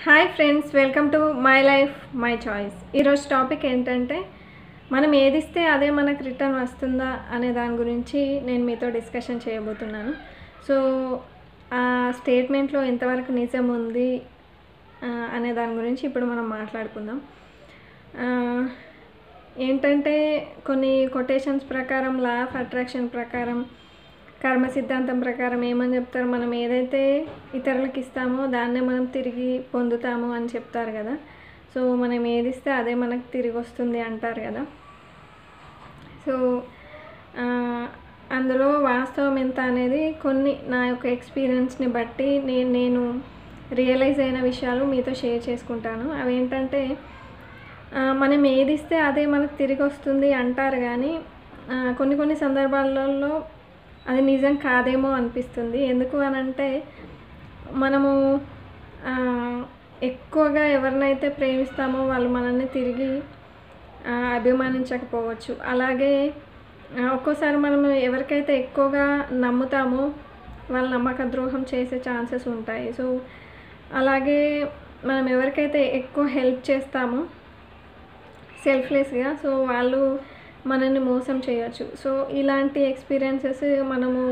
hi friends welcome to my life my choice ఈరోజు topic ఏంటంటే మనం ఏదిస్తే అదే మనకు రిటర్న్ వస్తుందా అనే దాని గురించి నేను మీతో డిస్కషన్ చేయబోతున్నాను సో ఆ స్టేట్మెంట్లో ఎంతవరకు నిజం ఉంది ఆ, అనే దాని గురించి ఇప్పుడు మనం మాట్లాడుకుందాం ఆ, ఏంటంటే కొన్ని కొటేషన్స్ ప్రకారం లా ఆఫ్ అట్రాక్షన్ ప్రకారం కర్మ సిద్ధాంతం ప్రకారం ఏమని చెప్తారు మనం ఏదైతే ఇతరులకు ఇస్తామో దాన్నే మనం తిరిగి పొందుతాము అని చెప్తారు కదా సో మనం ఏది ఇస్తే అదే మనకు తిరిగి వస్తుంది అంటారు కదా సో ఆ, అందులో వాస్తవం ఎంత అనేది కొన్ని నా యొక్క ఎక్స్పీరియన్స్ని బట్టి నేను నేను రియలైజ్ అయిన విషయాలు మీతో షేర్ చేసుకుంటాను అవి ఏంటంటే ఆ, మనం ఏది ఇస్తే అదే మనకు తిరిగి వస్తుంది అంటారు కానీ ఆ, కొన్ని కొన్ని సందర్భాలలో అది నిజం కాదేమో అనిపిస్తుంది ఎందుకు అని అంటే మనము ఆ, ఎక్కువగా ఎవరినైతే ప్రేమిస్తామో వాళ్ళు మనల్ని తిరిగి ఆ, అభిమానించకపోవచ్చు అలాగే ఆ, ఒక్కోసారి మనం ఎవరికైతే ఎక్కువగా నమ్ముతామో వాళ్ళ నమ్మక ద్రోహం చేసే ఛాన్సెస్ ఉంటాయి సో అలాగే మనం ఎవరికైతే ఎక్కువ హెల్ప్ చేస్తామో సెల్ఫ్లెస్గా సో వాళ్ళు మనల్ని మోసం చేయొచ్చు సో ఇలాంటి ఎక్స్పీరియన్సెస్ మనము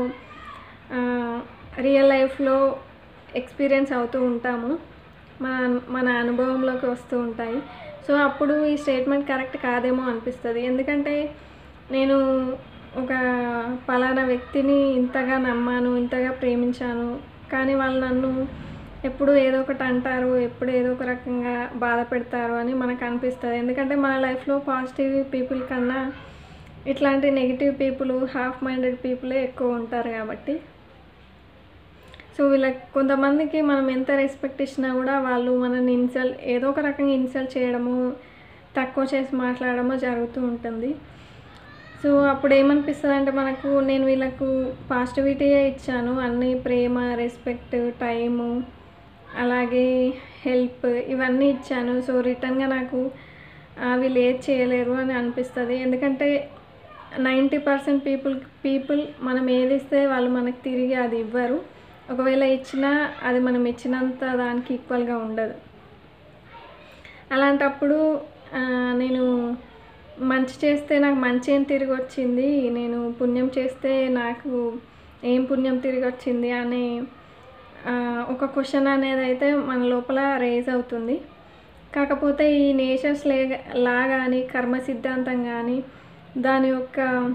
రియల్ లైఫ్లో ఎక్స్పీరియన్స్ అవుతూ ఉంటాము మన మన అనుభవంలోకి వస్తూ ఉంటాయి సో అప్పుడు ఈ స్టేట్మెంట్ కరెక్ట్ కాదేమో అనిపిస్తుంది ఎందుకంటే నేను ఒక పలానా వ్యక్తిని ఇంతగా నమ్మాను ఇంతగా ప్రేమించాను కానీ వాళ్ళు నన్ను ఎప్పుడు ఏదో ఒకటి అంటారు ఎప్పుడు ఏదో ఒక రకంగా బాధ పెడతారు అని మనకు అనిపిస్తుంది ఎందుకంటే మన లైఫ్లో పాజిటివ్ పీపుల్ కన్నా ఇట్లాంటి నెగిటివ్ పీపుల్ హాఫ్ మైండెడ్ పీపులే ఎక్కువ ఉంటారు కాబట్టి సో వీళ్ళకి కొంతమందికి మనం ఎంత రెస్పెక్ట్ ఇచ్చినా కూడా వాళ్ళు మనల్ని ఇన్సల్ట్ ఏదో ఒక రకంగా ఇన్సల్ట్ చేయడము తక్కువ చేసి మాట్లాడడము జరుగుతూ ఉంటుంది సో అప్పుడు ఏమనిపిస్తుంది అంటే మనకు నేను వీళ్ళకు పాజిటివిటీయే ఇచ్చాను అన్ని ప్రేమ రెస్పెక్ట్ టైము అలాగే హెల్ప్ ఇవన్నీ ఇచ్చాను సో రిటర్న్గా నాకు ఆ, వీళ్ళు ఏది చేయలేరు అని అనిపిస్తుంది ఎందుకంటే నైంటీ పర్సెంట్ పీపుల్ పీపుల్ మనం ఏది ఇస్తే వాళ్ళు మనకు తిరిగి అది ఇవ్వరు ఒకవేళ ఇచ్చినా అది మనం ఇచ్చినంత దానికి ఈక్వల్గా ఉండదు అలాంటప్పుడు ఆ, నేను మంచి చేస్తే నాకు మంచి ఏం తిరిగి వచ్చింది నేను పుణ్యం చేస్తే నాకు ఏం పుణ్యం తిరిగి వచ్చింది అనే ఆ, ఒక క్వశ్చన్ అనేది అయితే మన లోపల రేజ్ అవుతుంది కాకపోతే ఈ నేచర్స్ లే లా కానీ కర్మ సిద్ధాంతం కానీ దాని యొక్క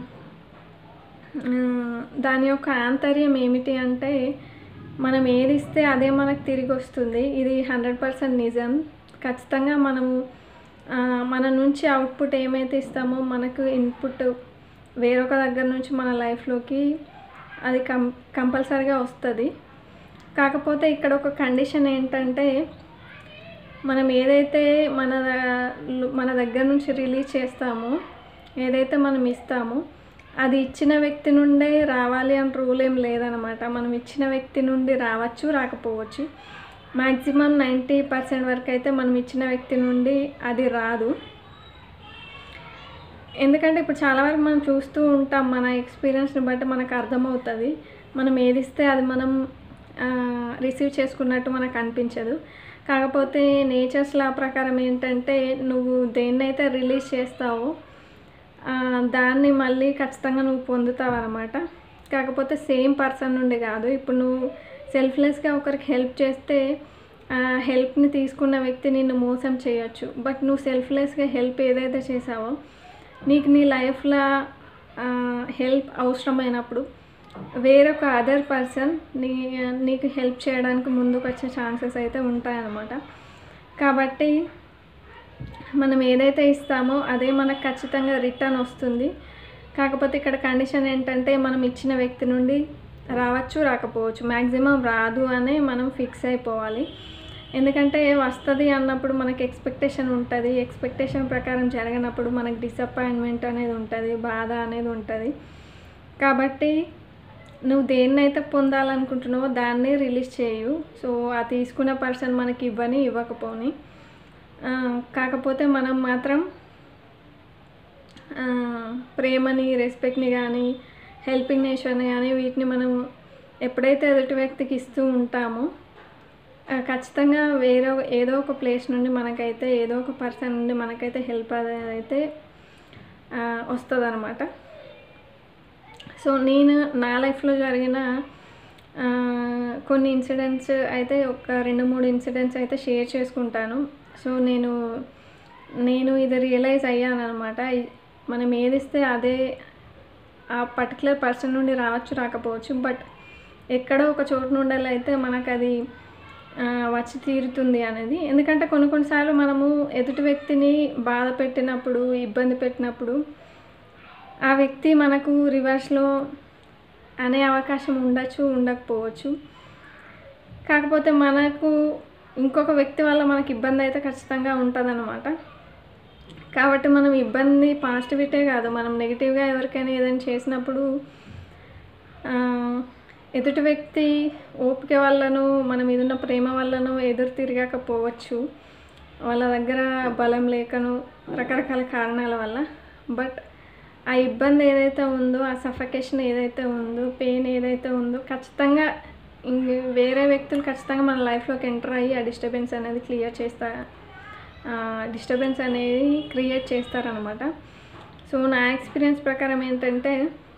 ఆ, దాని యొక్క ఆంతర్యం ఏమిటి అంటే మనం ఏది ఇస్తే అదే మనకు తిరిగి వస్తుంది ఇది హండ్రెడ్ పర్సెంట్ నిజం ఖచ్చితంగా మనము ఆ, మన నుంచి అవుట్పుట్ ఏమైతే ఇస్తామో మనకు ఇన్పుట్ వేరొక దగ్గర నుంచి మన లైఫ్లోకి అది కం కంపల్సరీగా వస్తుంది కాకపోతే ఇక్కడ ఒక కండిషన్ ఏంటంటే మనం ఏదైతే మన ద- మన దగ్గర నుంచి రిలీజ్ చేస్తామో ఏదైతే మనం ఇస్తామో అది ఇచ్చిన వ్యక్తి నుండే రావాలి అని రూల్ ఏం లేదనమాట మనం ఇచ్చిన వ్యక్తి నుండి రావచ్చు రాకపోవచ్చు మ్యాక్సిమం నైంటీ పర్సెంట్ వరకు అయితే మనం ఇచ్చిన వ్యక్తి నుండి అది రాదు ఎందుకంటే ఇప్పుడు చాలా వరకు మనం చూస్తూ ఉంటాం మన ఎక్స్పీరియన్స్ని బట్టి మనకు అర్థమవుతుంది మనం ఏది ఇస్తే అది మనం రిసీవ్ చేసుకున్నట్టు మనకు అనిపించదు కాకపోతే నేచర్స్ లా ప్రకారం ఏంటంటే నువ్వు దేన్నైతే రిలీజ్ చేస్తావో ఆ, దాన్ని మళ్ళీ ఖచ్చితంగా నువ్వు పొందుతావు అనమాట కాకపోతే సేమ్ పర్సన్ నుండి కాదు ఇప్పుడు నువ్వు సెల్ఫ్లెస్గా ఒకరికి హెల్ప్ చేస్తే ఆ హెల్ప్ని తీసుకున్న వ్యక్తి నిన్ను మోసం చేయొచ్చు బట్ నువ్వు సెల్ఫ్లెస్గా హెల్ప్ ఏదైతే చేసావో నీకు నీ లైఫ్లో హెల్ప్ అవసరమైనప్పుడు వేరొక అదర్ పర్సన్ నీ నీకు హెల్ప్ చేయడానికి ముందుకు వచ్చే ఛాన్సెస్ అయితే ఉంటాయన్నమాట కాబట్టి మనం ఏదైతే ఇస్తామో అదే మనకు ఖచ్చితంగా రిటర్న్ వస్తుంది కాకపోతే ఇక్కడ కండిషన్ ఏంటంటే మనం ఇచ్చిన వ్యక్తి నుండి రావచ్చు రాకపోవచ్చు మ్యాక్సిమం రాదు అనే మనం ఫిక్స్ అయిపోవాలి ఎందుకంటే వస్తుంది అన్నప్పుడు మనకి ఎక్స్పెక్టేషన్ ఉంటుంది ఎక్స్పెక్టేషన్ ప్రకారం జరగనప్పుడు మనకి డిసప్పాయింట్మెంట్ అనేది ఉంటుంది బాధ అనేది ఉంటుంది కాబట్టి నువ్వు దేన్నైతే పొందాలనుకుంటున్నావో దాన్ని రిలీజ్ చేయు సో ఆ తీసుకున్న పర్సన్ మనకి ఇవ్వని ఇవ్వకపోని ఆ, కాకపోతే మనం మాత్రం ఆ, ప్రేమని రెస్పెక్ట్ని కానీ హెల్పింగ్ నేచర్ని కానీ వీటిని మనం ఎప్పుడైతే ఎదుటి వ్యక్తికి ఇస్తూ ఉంటామో ఆ, ఖచ్చితంగా వేరే ఒక- ఏదో ఒక ప్లేస్ నుండి మనకైతే ఏదో ఒక పర్సన్ నుండి మనకైతే హెల్ప్ అనేది అయితే వస్తుంది అనమాట సో నేను నా లైఫ్లో జరిగిన ఆ, కొన్ని ఇన్సిడెంట్స్ అయితే ఒక రెండు మూడు ఇన్సిడెంట్స్ అయితే షేర్ చేసుకుంటాను సో నేను నేను ఇది రియలైజ్ అయ్యాను అనమాట మనం ఏదిస్తే అదే ఆ పర్టికులర్ పర్సన్ నుండి రావచ్చు రాకపోవచ్చు బట్ ఎక్కడో ఒక చోటు నుండి అయితే మనకు అది ఆ, వచ్చి తీరుతుంది అనేది ఎందుకంటే కొన్ని కొన్నిసార్లు మనము ఎదుటి వ్యక్తిని బాధ పెట్టినప్పుడు ఇబ్బంది పెట్టినప్పుడు ఆ వ్యక్తి మనకు రివర్స్లో అనే అవకాశం ఉండొచ్చు ఉండకపోవచ్చు కాకపోతే మనకు ఇంకొక వ్యక్తి వల్ల మనకి ఇబ్బంది అయితే ఖచ్చితంగా ఉంటుందన్నమాట కాబట్టి మనం ఇబ్బంది పాజిటివిటీ కాదు మనం నెగిటివ్గా ఎవరికైనా ఏదైనా చేసినప్పుడు ఆ, ఎదుటి వ్యక్తి ఓపిక వల్లనో మన మీద ఉన్న ప్రేమ వల్లనో ఎదురు తిరగకపోవచ్చు వాళ్ళ దగ్గర బలం లేకను రకరకాల కారణాల వల్ల బట్ ఆ ఇబ్బంది ఏదైతే ఉందో ఆ సఫకేషన్ ఏదైతే ఉందో పెయిన్ ఏదైతే ఉందో ఖచ్చితంగా ఇంక వేరే వ్యక్తులు ఖచ్చితంగా మన లైఫ్లోకి ఎంటర్ అయ్యి ఆ డిస్టర్బెన్స్ అనేది క్లియర్ చేస్తా డిస్టర్బెన్స్ అనేది క్రియేట్ చేస్తారనమాట సో నా ఎక్స్పీరియన్స్ ప్రకారం ఏంటంటే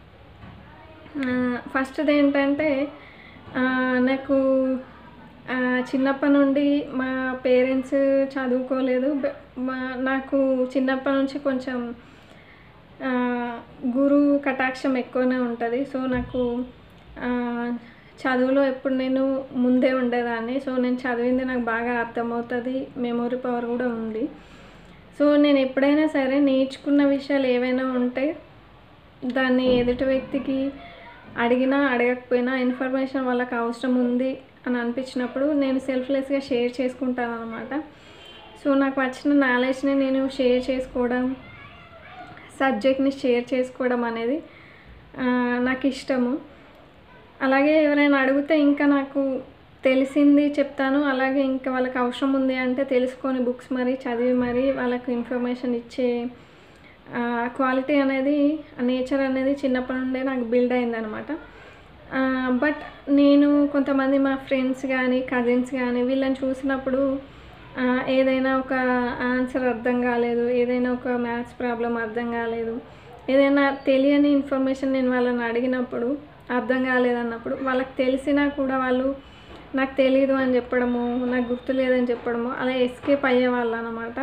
ఫస్ట్ది ఏంటంటే ఆ, నాకు ఆ, చిన్నప్పటి నుండి మా పేరెంట్స్ చదువుకోలేదు బ- మా నాకు చిన్నప్పటి నుంచి కొంచెం ఆ, గురువు కటాక్షం ఎక్కువనే ఉంటుంది సో నాకు ఆ, చదువులో ఎప్పుడు నేను ముందే ఉండేదాన్ని సో నేను చదివింది నాకు బాగా అర్థమవుతుంది మెమొరీ పవర్ కూడా ఉంది సో నేను ఎప్పుడైనా సరే నేర్చుకున్న విషయాలు ఏవైనా ఉంటే దాన్ని ఎదుటి వ్యక్తికి అడిగినా అడగకపోయినా ఇన్ఫర్మేషన్ వాళ్ళకి అవసరం ఉంది అని అనిపించినప్పుడు నేను సెల్ఫ్లెస్గా షేర్ చేసుకుంటాను అనమాట సో నాకు వచ్చిన నాలెడ్జ్ని నేను షేర్ చేసుకోవడం సబ్జెక్ట్ని షేర్ చేసుకోవడం అనేది ఆ, నాకు ఇష్టము అలాగే ఎవరైనా అడిగితే ఇంకా నాకు తెలిసింది చెప్తాను అలాగే ఇంకా వాళ్ళకి అవసరం ఉంది అంటే తెలుసుకొని బుక్స్ మరి చదివి మరి వాళ్ళకు ఇన్ఫర్మేషన్ ఇచ్చే క్వాలిటీ అనేది నేచర్ అనేది చిన్నప్పటి నుండే నాకు బిల్డ్ అయిందనమాట బట్ నేను కొంతమంది మా ఫ్రెండ్స్ కానీ కజిన్స్ కానీ వీళ్ళని చూసినప్పుడు ఆ, ఏదైనా ఒక ఆన్సర్ అర్థం కాలేదు ఏదైనా ఒక మ్యాథ్స్ ప్రాబ్లం అర్థం కాలేదు ఏదైనా తెలియని ఇన్ఫర్మేషన్ నేను వాళ్ళని అడిగినప్పుడు అర్థం కాలేదన్నప్పుడు వాళ్ళకి తెలిసినా కూడా వాళ్ళు నాకు తెలియదు అని చెప్పడము నాకు గుర్తు లేదని చెప్పడము అలా ఎస్కేప్ అయ్యేవాళ్ళు అనమాట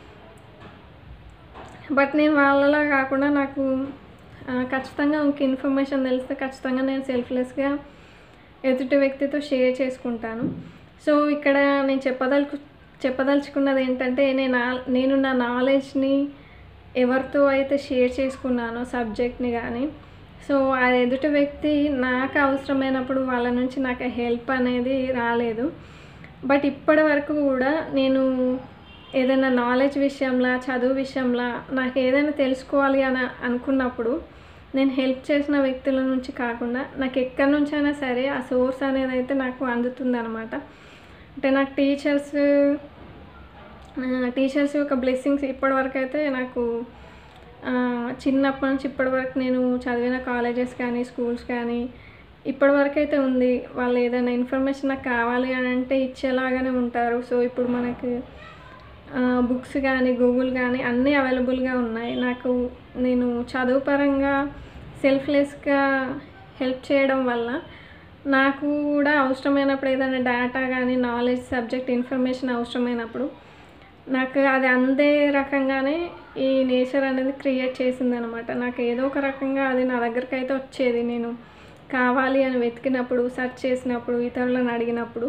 బట్ నేను వాళ్ళలా కాకుండా నాకు ఆ, ఖచ్చితంగా ఇంక ఇన్ఫర్మేషన్ తెలిస్తే ఖచ్చితంగా నేను సెల్ఫ్లెస్గా ఎదుటి వ్యక్తితో షేర్ చేసుకుంటాను సో ఇక్కడ నేను చెప్పదలుచు చెప్పదలుచుకున్నది ఏంటంటే నేను నా- నేను నా నాలెడ్జ్ని ఎవరితో అయితే షేర్ చేసుకున్నానో సబ్జెక్ట్ని కానీ సో ఆ ఎదుటి వ్యక్తి నాకు అవసరమైనప్పుడు వాళ్ళ నుంచి నాకు హెల్ప్ అనేది రాలేదు బట్ ఇప్పటి వరకు కూడా నేను ఏదైనా నాలెడ్జ్ విషయంలో చదువు విషయంలో నాకు ఏదైనా తెలుసుకోవాలి అని అనుకున్నప్పుడు నేను హెల్ప్ చేసిన వ్యక్తుల నుంచి కాకుండా నాకు ఎక్కడి నుంచైనా సరే ఆ సోర్స్ అనేది అయితే నాకు అందుతుంది అనమాట అంటే నాకు టీచర్స్ టీచర్స్ యొక్క బ్లెస్సింగ్స్ ఇప్పటివరకు అయితే నాకు ఆ, చిన్నప్పటి నుంచి ఇప్పటి వరకు నేను చదివిన కాలేజెస్ కానీ స్కూల్స్ కానీ ఇప్పటి వరకు అయితే ఉంది వాళ్ళు ఏదైనా ఇన్ఫర్మేషన్ నాకు కావాలి అని అంటే ఇచ్చేలాగానే ఉంటారు సో ఇప్పుడు మనకి బుక్స్ కానీ గూగుల్ కానీ అన్నీ అవైలబుల్గా ఉన్నాయి నాకు నేను చదువు పరంగా సెల్ఫ్లెస్గా హెల్ప్ చేయడం వల్ల నాకు కూడా అవసరమైనప్పుడు ఏదైనా డేటా కానీ నాలెడ్జ్ సబ్జెక్ట్ ఇన్ఫర్మేషన్ అవసరమైనప్పుడు నాకు అది అందే రకంగానే ఈ నేచర్ అనేది క్రియేట్ చేసిందనమాట నాకు ఏదో ఒక రకంగా అది నా దగ్గరికి అయితే వచ్చేది నేను కావాలి అని వెతికినప్పుడు సెర్చ్ చేసినప్పుడు ఇతరులను అడిగినప్పుడు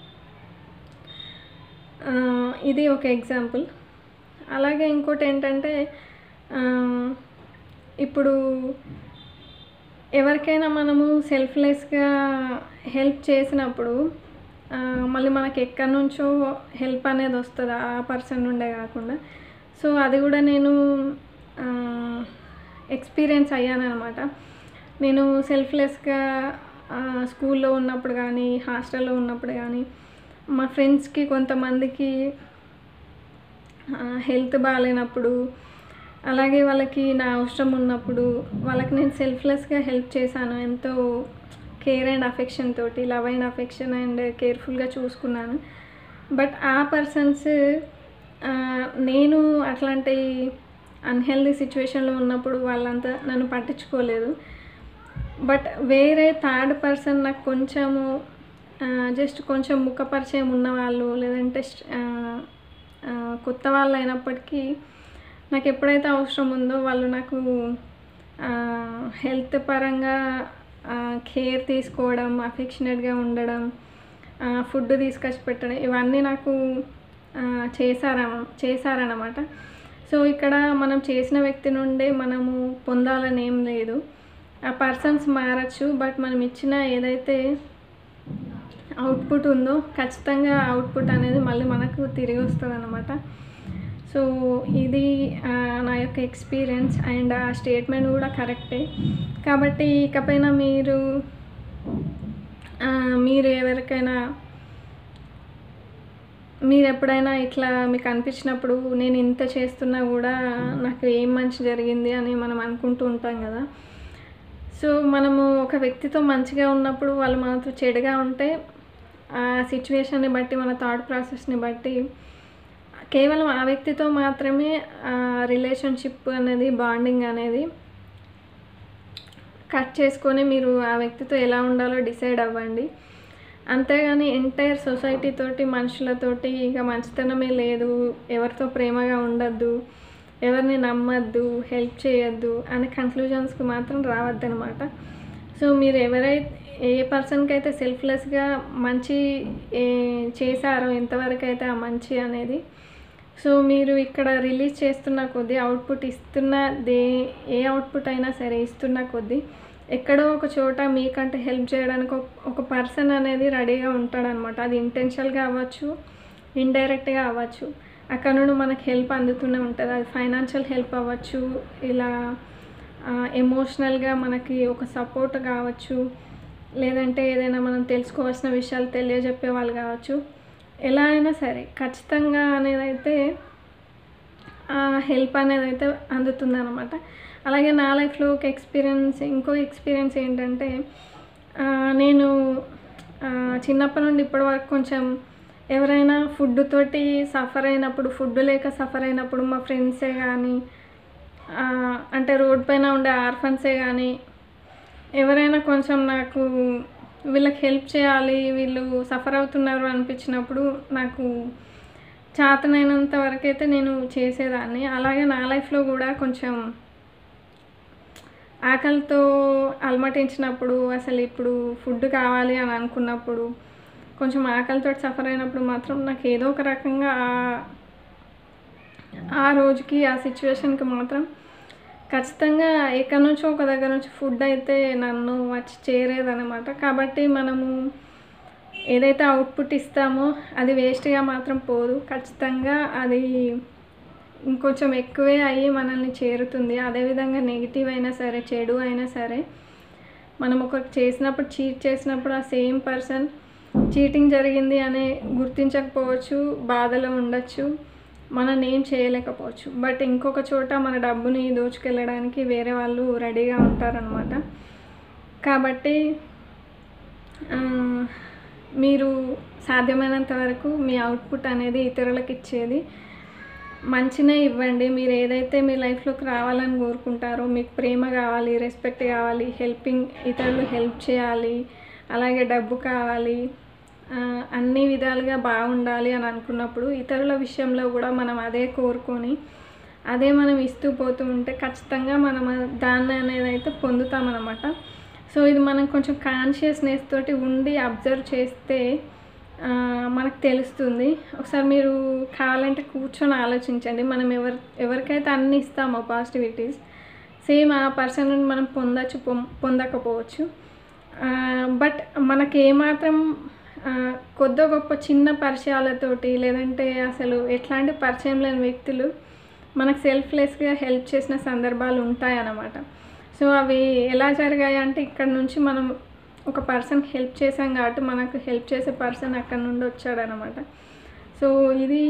ఆ, ఇది ఒక ఎగ్జాంపుల్ అలాగే ఇంకోటి ఏంటంటే ఆ, ఇప్పుడు ఎవరికైనా మనము సెల్ఫ్లెస్గా హెల్ప్ చేసినప్పుడు ఆ, మళ్ళీ మనకి ఎక్కడి నుంచో హెల్ప్ అనేది వస్తుంది ఆ పర్సన్ నుండే కాకుండా సో అది కూడా నేను ఎక్స్పీరియన్స్ అయ్యాను అనమాట నేను సెల్ఫ్లెస్గా స్కూల్లో ఉన్నప్పుడు కానీ హాస్టల్లో ఉన్నప్పుడు కానీ మా ఫ్రెండ్స్కి కొంతమందికి హెల్త్ బాగాలేనప్పుడు అలాగే వాళ్ళకి నా అవసరం ఉన్నప్పుడు వాళ్ళకి నేను సెల్ఫ్లెస్గా హెల్ప్ చేశాను ఎంతో కేర్ అండ్ అఫెక్షన్ తోటి లవ్ అండ్ అఫెక్షన్ అండ్ కేర్ఫుల్గా చూసుకున్నాను బట్ ఆ పర్సన్స్ నేను అట్లాంటి అన్హెల్దీ సిచ్యువేషన్లో ఉన్నప్పుడు వాళ్ళంతా నన్ను పట్టించుకోలేదు బట్ వేరే థర్డ్ పర్సన్ నాకు కొంచెము జస్ట్ కొంచెం ముఖ పరిచయం ఉన్నవాళ్ళు లేదంటే ఆ, ఆ, కొత్త వాళ్ళు అయినప్పటికీ నాకు ఎప్పుడైతే అవసరం ఉందో వాళ్ళు నాకు హెల్త్ పరంగా కేర్ తీసుకోవడం అఫెక్షనేట్గా ఉండడం ఫుడ్ తీసుకొచ్చి పెట్టడం ఇవన్నీ నాకు ఆ, చేశార చేశారన్నమాట సో ఇక్కడ మనం చేసిన వ్యక్తి నుండే మనము పొందాలని ఏం లేదు ఆ పర్సన్స్ మారచ్చు బట్ మనం ఇచ్చిన ఏదైతే అవుట్పుట్ ఉందో ఖచ్చితంగా అవుట్పుట్ అనేది మళ్ళీ మనకు తిరిగి వస్తుంది అనమాట సో ఇది ఆ, నా యొక్క ఎక్స్పీరియన్స్ అండ్ ఆ స్టేట్మెంట్ కూడా కరెక్టే కాబట్టి ఇకపైన మీరు ఆ, మీరు ఎవరికైనా మీరు ఎప్పుడైనా ఇట్లా మీకు అనిపించినప్పుడు నేను ఇంత చేస్తున్నా కూడా నాకు ఏం మంచి జరిగింది అని మనం అనుకుంటూ ఉంటాం కదా సో మనము ఒక వ్యక్తితో మంచిగా ఉన్నప్పుడు వాళ్ళు మనతో చెడుగా ఉంటే ఆ సిచ్యువేషన్ని బట్టి మన థాట్ ప్రాసెస్ని బట్టి కేవలం ఆ వ్యక్తితో మాత్రమే రిలేషన్షిప్ అనేది బాండింగ్ అనేది కట్ చేసుకొని మీరు ఆ వ్యక్తితో ఎలా ఉండాలో డిసైడ్ అవ్వండి అంతేగాని ఎంటైర్ సొసైటీ తోటి మనుషులతోటి ఇక మంచితనమే లేదు ఎవరితో ప్రేమగా ఉండద్దు ఎవరిని నమ్మద్దు హెల్ప్ చేయొద్దు అనే కన్క్లూజన్స్కి మాత్రం రావద్దనమాట సో మీరు ఎవరైతే ఏ పర్సన్కి అయితే సెల్ఫ్లెస్గా మంచి ఏ, చేశారో ఎంతవరకు అయితే ఆ మంచి అనేది సో మీరు ఇక్కడ రిలీజ్ చేస్తున్న కొద్దీ అవుట్పుట్ ఇస్తున్న దే ఏ అవుట్పుట్ అయినా సరే ఇస్తున్న కొద్దీ ఎక్కడో ఒక చోట మీకంటే హెల్ప్ చేయడానికి ఒక- ఒక పర్సన్ అనేది రెడీగా ఉంటాడనమాట అది ఇంటెన్షనల్గా అవ్వచ్చు ఇండైరెక్ట్గా అవ్వచ్చు అక్కడ నుండి మనకు హెల్ప్ అందుతూనే ఉంటుంది అది ఫైనాన్షియల్ హెల్ప్ అవ్వచ్చు ఇలా ఎమోషనల్గా మనకి ఒక సపోర్ట్ కావచ్చు లేదంటే ఏదైనా మనం తెలుసుకోవాల్సిన విషయాలు తెలియజెప్పే వాళ్ళు కావచ్చు ఎలా అయినా సరే ఖచ్చితంగా అనేది అయితే హెల్ప్ అనేది అయితే అందుతుందన్నమాట అలాగే నా లైఫ్లో ఒక ఎక్స్పీరియన్స్ ఇంకో ఎక్స్పీరియన్స్ ఏంటంటే ఆ, నేను ఆ, చిన్నప్పటి నుండి ఇప్పటి వరకు కొంచెం ఎవరైనా ఫుడ్ తోటి సఫర్ అయినప్పుడు ఫుడ్ లేక సఫర్ అయినప్పుడు మా ఫ్రెండ్సే కానీ ఆ, అంటే రోడ్ పైన ఉండే ఆర్ఫన్సే కానీ ఎవరైనా కొంచెం నాకు వీళ్ళకి హెల్ప్ చేయాలి వీళ్ళు సఫర్ అవుతున్నారు అనిపించినప్పుడు నాకు చేతనైనంత వరకు అయితే నేను చేసేదాన్ని అలాగే నా లైఫ్లో కూడా కొంచెం ఆకలితో అలమటించినప్పుడు అసలు ఇప్పుడు ఫుడ్ కావాలి అని అనుకున్నప్పుడు కొంచెం ఆకలితో సఫర్ అయినప్పుడు మాత్రం నాకు ఏదో ఒక రకంగా ఆ- ఆ రోజుకి ఆ సిచ్యువేషన్కి మాత్రం ఖచ్చితంగా ఎక్కడి నుంచో ఒక దగ్గర నుంచి ఫుడ్ అయితే నన్ను వచ్చి చేరేదనమాట కాబట్టి మనము ఏదైతే అవుట్పుట్ ఇస్తామో అది వేస్ట్గా మాత్రం పోదు ఖచ్చితంగా అది ఇంకొంచెం ఎక్కువే అయ్యి మనల్ని చేరుతుంది అదేవిధంగా నెగిటివ్ అయినా సరే చెడు అయినా సరే మనం ఒకటి చేసినప్పుడు చీట్ చేసినప్పుడు ఆ సేమ్ పర్సన్ చీటింగ్ జరిగింది అని గుర్తించకపోవచ్చు బాధలో ఉండొచ్చు మనం ఏం చేయలేకపోవచ్చు బట్ ఇంకొక చోట మన డబ్బుని దోచుకెళ్ళడానికి వేరే వాళ్ళు రెడీగా ఉంటారనమాట కాబట్టి ఆ, మీరు సాధ్యమైనంత వరకు మీ అవుట్పుట్ అనేది ఇతరులకు ఇచ్చేది మంచినే ఇవ్వండి మీరు ఏదైతే మీ లైఫ్లోకి రావాలని కోరుకుంటారో మీకు ప్రేమ కావాలి రెస్పెక్ట్ కావాలి హెల్పింగ్ ఇతరులు హెల్ప్ చేయాలి అలాగే డబ్బు కావాలి ఆ, అన్ని విధాలుగా బాగుండాలి అని అనుకున్నప్పుడు ఇతరుల విషయంలో కూడా మనం అదే కోరుకొని అదే మనం ఇస్తూ పోతూ ఉంటే ఖచ్చితంగా మనం దాన్ని అనేది అయితే పొందుతామన్నమాట సో ఇది మనం కొంచెం కాన్షియస్నెస్ తోటి ఉండి అబ్జర్వ్ చేస్తే ఆ, మనకు తెలుస్తుంది ఒకసారి మీరు కావాలంటే కూర్చొని ఆలోచించండి మనం ఎవరి ఎవరికైతే అన్ని ఇస్తామో పాజిటివిటీస్ సేమ్ ఆ పర్సన్ నుండి మనం పొందచ్చు పొం- పొందకపోవచ్చు బట్ మనకి ఏమాత్రం ఆ, కొద్దో గొప్ప చిన్న పరిచయాలతోటి లేదంటే అసలు ఎట్లాంటి పరిచయం లేని వ్యక్తులు మనకు సెల్ఫ్లెస్గా హెల్ప్ చేసిన సందర్భాలు ఉంటాయన్నమాట సో అవి ఎలా జరిగాయి అంటే ఇక్కడ నుంచి మనం ఒక పర్సన్కి హెల్ప్ చేసాం కాబట్టి మనకు హెల్ప్ చేసే పర్సన్ అక్కడ నుండి వచ్చాడనమాట సో ఇది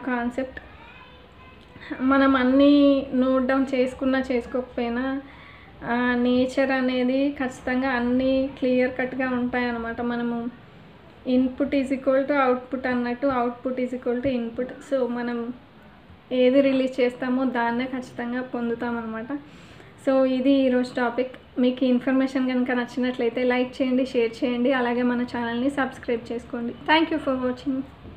కాన్సెప్ట్ మనం అన్నీ నోట్ డౌన్ చేసుకున్నా చేసుకోకపోయినా నేచర్ అనేది ఖచ్చితంగా అన్నీ క్లియర్ కట్గా ఉంటాయన్నమాట మనము input is equal to output అన్నట్టు output is equal to input so మనం ఏది రిలీజ్ చేస్తామో దాన్నే ఖచ్చితంగా పొందుతామన్నమాట సో ఇది ఈరోజు టాపిక్ మీకు ఈ ఇన్ఫర్మేషన్ కనుక నచ్చినట్లయితే లైక్ చేయండి షేర్ చేయండి అలాగే మన ఛానల్ని సబ్స్క్రైబ్ చేసుకోండి థ్యాంక్ యూ ఫర్ వాచింగ్